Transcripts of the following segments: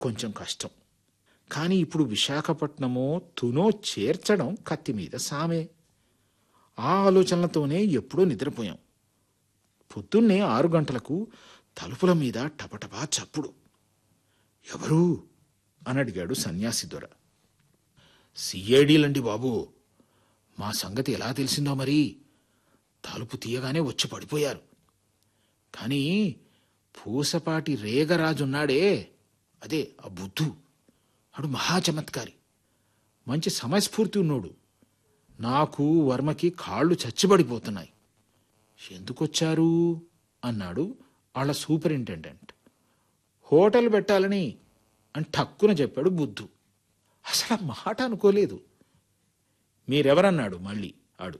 కొంచెం కష్టం కానీ ఇప్పుడు విశాఖపట్నమో తునో చేర్చడం కత్తి మీద సామే ఆ ఆలోచనలతోనే ఎప్పుడో నిద్రపోయాం పొద్దున్నే ఆరు గంటలకు తలుపుల మీద టపటపా చప్పుడు ఎవరు అని అడిగాడు సన్యాసి దొర సిఐడీలండి బాబు మా సంగతి ఎలా తెలిసిందో మరి తలుపు తీయగానే వచ్చి పడిపోయారు కానీ పూసపాటి రేగరాజున్నాడే అదే ఆ బుద్ధు అడు మహా చమత్కారి మంచి సమయస్ఫూర్తి ఉన్నోడు నాకు వర్మకి కాళ్ళు చచ్చిబడిపోతున్నాయి ఎందుకొచ్చారు అన్నాడు వాళ్ళ సూపరింటెండెంట్ హోటల్ పెట్టాలని అని టక్కున చెప్పాడు బుద్ధు అసలు ఆ మాట అనుకోలేదు మీరెవరన్నాడు మళ్ళీ ఆడు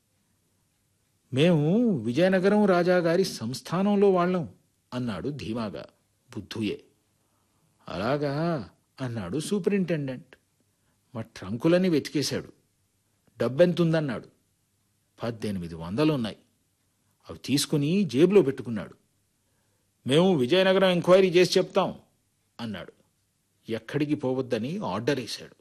మేము విజయనగరం రాజా గారి సంస్థానంలో వాళ్ళం అన్నాడు ధీమాగా బుద్ధుయే అలాగా అన్నాడు సూపరింటెండెంట్ మా ట్రంకులని వెతికేశాడు డబ్బెంతుందన్నాడు పద్దెనిమిది వందలున్నాయి అవి తీసుకుని జేబులో పెట్టుకున్నాడు మేము విజయనగరం ఎంక్వైరీ చేసి చెప్తాం అన్నాడు ఎక్కడికి పోవద్దని ఆర్డర్ వేశాడు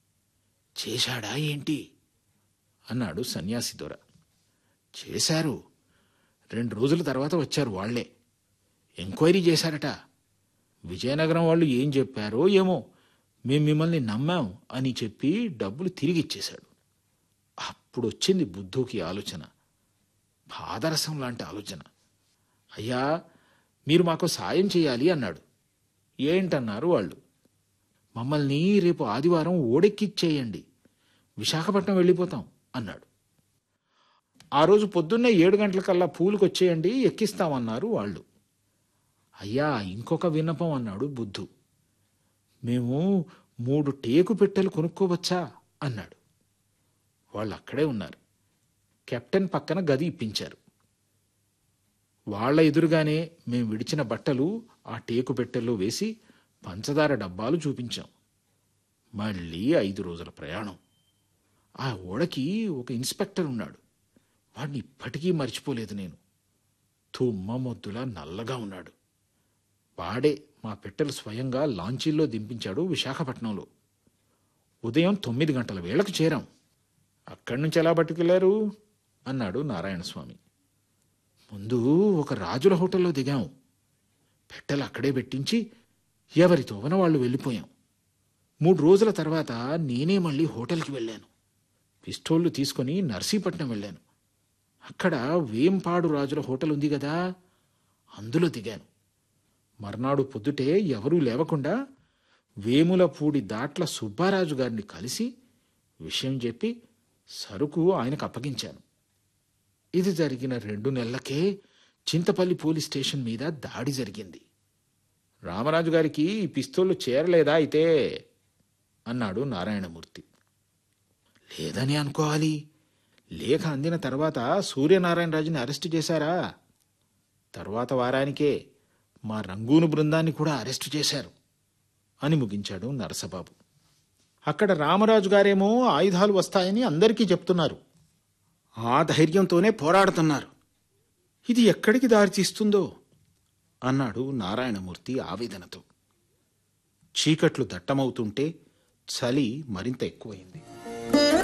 చేశాడా ఏంటి అన్నాడు సన్యాసి దొర చేశారు రెండు రోజుల తర్వాత వచ్చారు వాళ్లే ఎంక్వైరీ చేశారట విజయనగరం వాళ్ళు ఏం చెప్పారో ఏమో మేం మిమ్మల్ని నమ్మాం అని చెప్పి డబ్బులు తిరిగి ఇచ్చేశాడు అప్పుడు వచ్చింది బుద్ధుకి ఆలోచన పాదరసం లాంటి ఆలోచన అయ్యా మీరు మాకు సాయం చేయాలి అన్నాడు ఏంటన్నారు వాళ్ళు మమ్మల్ని రేపు ఆదివారం ఓడెక్కిచ్చేయండి విశాఖపట్నం వెళ్ళిపోతాం అన్నాడు ఆ రోజు పొద్దున్నే ఏడు గంటలకల్లా పూలుకు వచ్చేయండి ఎక్కిస్తామన్నారు వాళ్ళు అయ్యా ఇంకొక విన్నపం అన్నాడు బుద్ధు మేము మూడు టేకు పెట్టెలు కొనుక్కోవచ్చా అన్నాడు వాళ్ళు అక్కడే ఉన్నారు కెప్టెన్ పక్కన గది ఇప్పించారు వాళ్ళ ఎదురుగానే మేం విడిచిన బట్టలు ఆ టేకు పెట్టెల్లో వేసి పంచదార డబ్బాలు చూపించాం మళ్ళీ ఐదు రోజుల ప్రయాణం ఆ ఓడకి ఒక ఇన్స్పెక్టర్ ఉన్నాడు వాడిని ఇప్పటికీ మర్చిపోలేదు నేను తుమ్మ మొద్దులా నల్లగా ఉన్నాడు వాడే మా పెట్టెలు స్వయంగా లాంచీల్లో దింపించాడు విశాఖపట్నంలో ఉదయం తొమ్మిది గంటల వేళకు చేరాం అక్కడి నుంచి ఎలా పట్టుకెళ్లారు అన్నాడు నారాయణస్వామి ముందు ఒక రాజుల హోటల్లో దిగాం పెట్టెలు అక్కడే పెట్టించి ఎవరి తోవన వాళ్ళు వెళ్ళిపోయాం మూడు రోజుల తర్వాత నేనే మళ్ళీ హోటల్కి వెళ్ళాను పిస్తోళ్లు తీసుకొని నర్సీపట్నం వెళ్ళాను అక్కడ వేంపాడు రాజుల హోటల్ ఉంది కదా అందులో దిగాను మర్నాడు పొద్దుటే ఎవరూ లేవకుండా వేములపూడి దాట్ల సుబ్బారాజు గారిని కలిసి విషయం చెప్పి సరుకు ఆయనకు అప్పగించాను ఇది జరిగిన రెండు నెలలకే చింతపల్లి పోలీస్ స్టేషన్ మీద దాడి జరిగింది రామరాజు గారికి ఈ పిస్తోళ్ళు చేరలేదా అయితే అన్నాడు నారాయణమూర్తి లేదని అనుకోవాలి లేఖ అందిన తర్వాత సూర్యనారాయణరాజుని అరెస్టు చేశారా తర్వాత వారానికే మా రంగూను బృందాన్ని కూడా అరెస్టు చేశారు అని ముగించాడు నరసబాబు అక్కడ రామరాజు గారేమో ఆయుధాలు వస్తాయని అందరికీ చెప్తున్నారు ఆ ధైర్యంతోనే పోరాడుతున్నారు ఇది ఎక్కడికి దారి తీస్తుందో అన్నాడు నారాయణమూర్తి ఆవేదనతో చీకట్లు దట్టమవుతుంటే చలి మరింత ఎక్కువైంది